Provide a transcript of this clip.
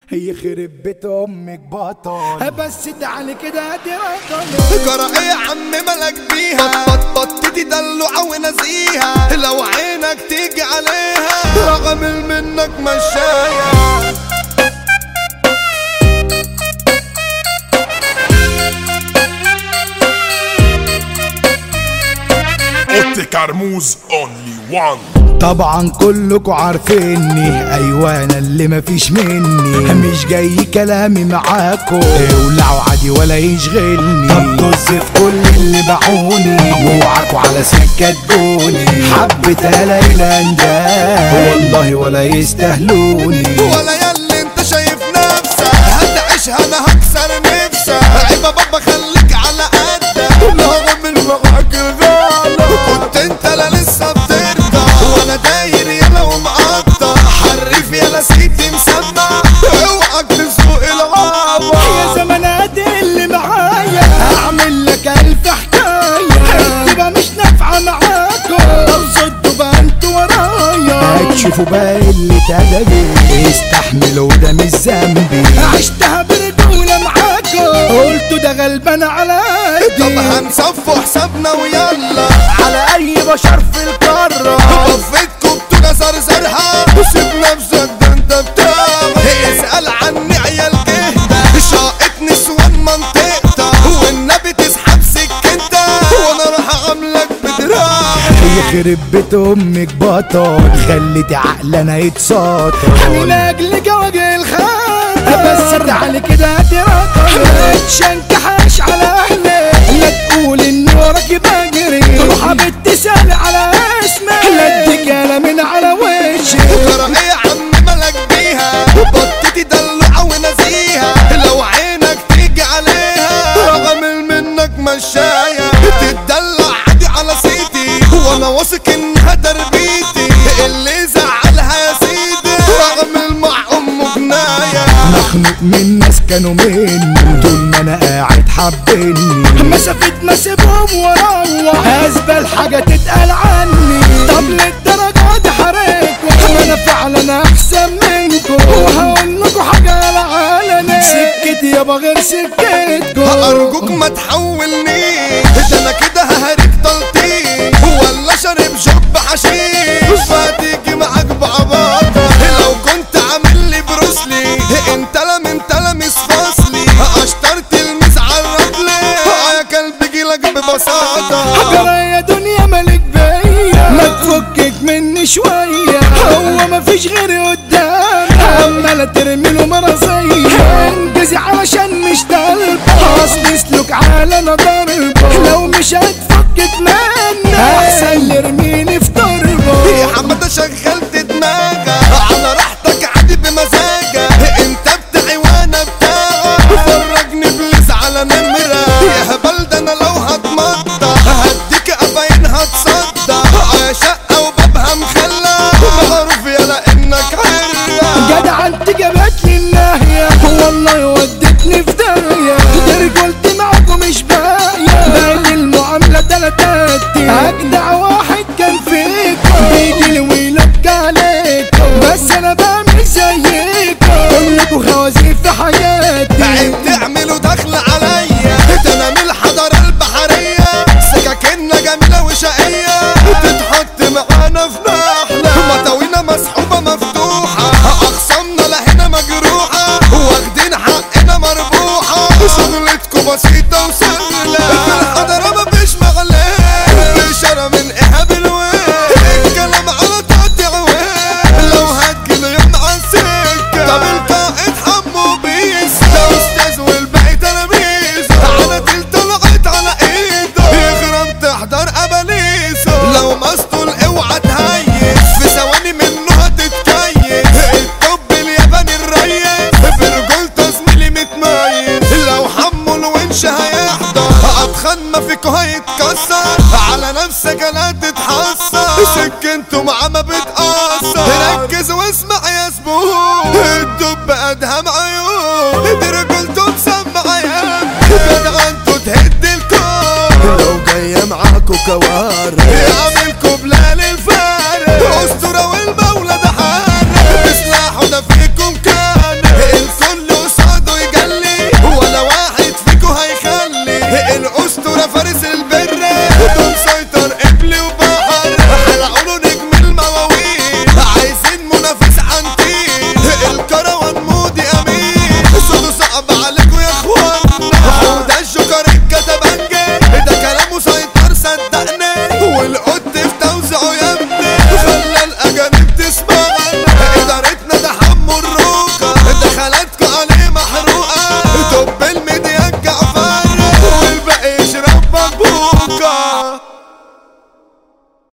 يخرب بيت امك بطل بس تعالي كده دي رقم جرى ايه يا عم مالك بيها بطبطتي دلوعة ونزيها لو عينك تيجي عليها رغم منك مشاية اوتي كرموز اونلي وان طبعا كلكوا عارفيني ايوه انا اللي مفيش مني مش جاي كلامي معاكو اولعوا عادي ولا يشغلني طب طز في كل اللي باعوني واوعكوا على سكة تجوني حبة هلايلا ده والله ولا يستاهلوني ولا ياللي انت شايف نفسك هتعيشها انا هكسر نفسك عيبة بابا خليك على قدك رغم المعاك الغالة كنت انت لا لسه بترضى وانا داير يلا ومقطع حرف يلا سيدي مسمع اوعك تسوق العابة يا زمانات اللي معايا هعمل لك الف حكايه تبقى مش نافعه معاكم لو صدوا بقى انتوا ورايا هتشوفوا بقى اللي تدبي استحملوا ده مش ذنبي عشتها برجوله معاكم قلتوا ده غلبان على طب قدي هنصفوا حسابنا ويلا على اي بشر في القاره طفتكم بتوجع زرزرها وسيب نفسك ده انت بتاعك اسأل عني عيال كهدة شاقت نسوان منطقتك والنبي تسحب سكتك وانا راح اعملك بدراعك يخرب بيت امك بطل خليتي عقلنا يتساطر من اجل جواجه الخاطر بس تعالي كده تراطر ما تشنكحش على اهلك لا تقول اني وراكي بجري روح بتسال على اسمك لا اديك انا من على وشك ترى ايه يا عم مالك بيها بطتي دلوعة ونزيها لو عينك تيجي عليها رغم منك مشاية تتدلع عادي على سيدي وانا واثق انها تربيتي اللي زعلها يا سيدي رغم المع امه جناية مخنوق من ناس كانوا مني طول ما انا قاعد حبني مسافة ما سيبهم واروح ازبل حاجة تتقال عني طب للدرجة دي حريكوا انا فعلا احسن منكم وهقول لكم حاجة على علني سكتي يابا غير سكتكم ارجوك ما تحولنيش ده انا كده ههريك طلتي ولا شارب جب حشيش فهتيجي معاك بعباطة لو كنت عامل لي بروسلي انت لا من تلاميذ فصلي اشطرت الميز عرفلي يا كلب جيلك ببساطة حجرة يا دنيا مالك بيا ما تفكك مني شوية هو ما فيش غيري قدام عمالة ترمي له مرضية انجزي علشان مش طالبة اصل سلوك على انا ضربة لو مش هتفك تمنى احسن اللي ارميني في تربة يا حمادة شغلت دماغك على راحتك عادي بمزاجك انت بتاعي وانا بتاعك فرجني بليز على نمرة يا هبل ده انا لو هتمضى هديك قفاين هتصدى يا شقة وبابها مخلى معروف يلا انك عرة جدع انت جابت لي الناهية والله ودتني في داهية دي رجولتي معاكم مش باقية باين المعاملة تلاتاتي اجدع واحد كان فيكم بيجي لي ويلك عليكم بس انا بعمل زيكم كلكوا خوازيق في حياتي عيب تعملوا دخل عليا ده انا من الحضارة البحرية سكاكيننا جميلة وشقية تتحط معانا في نحلة مطاوينا مسحوبة مفتوحة أقسامنا لهنا مجروحة واخدين حقنا مربوحة شغلتكوا بسيطة وسهلة في الحضارة مفيش مغلاه إشارة من إيهاب الويل الكلام على تقطيع ويل لو هتجيله يوم على السكة طب القائد حمو بيس ده أستاذ والباقي تلاميذ على تل طلعت على إيده يخرم تحضر أباليسه لو مسطول اوعى تهيس في ثواني منه هتتكيس الطب الياباني الريس برجولته زميلي متميز لو حمو الونش هيحضر أتخن ما فيكو هيتكسر على نفسك لا تتحسر سكنته معاه ما بتأثر ركز واسمع يا زبون الدب أدهم عيون دي رجولته مسمع يا جدع انتوا تهد الكون لو جاية معاكوا كوارث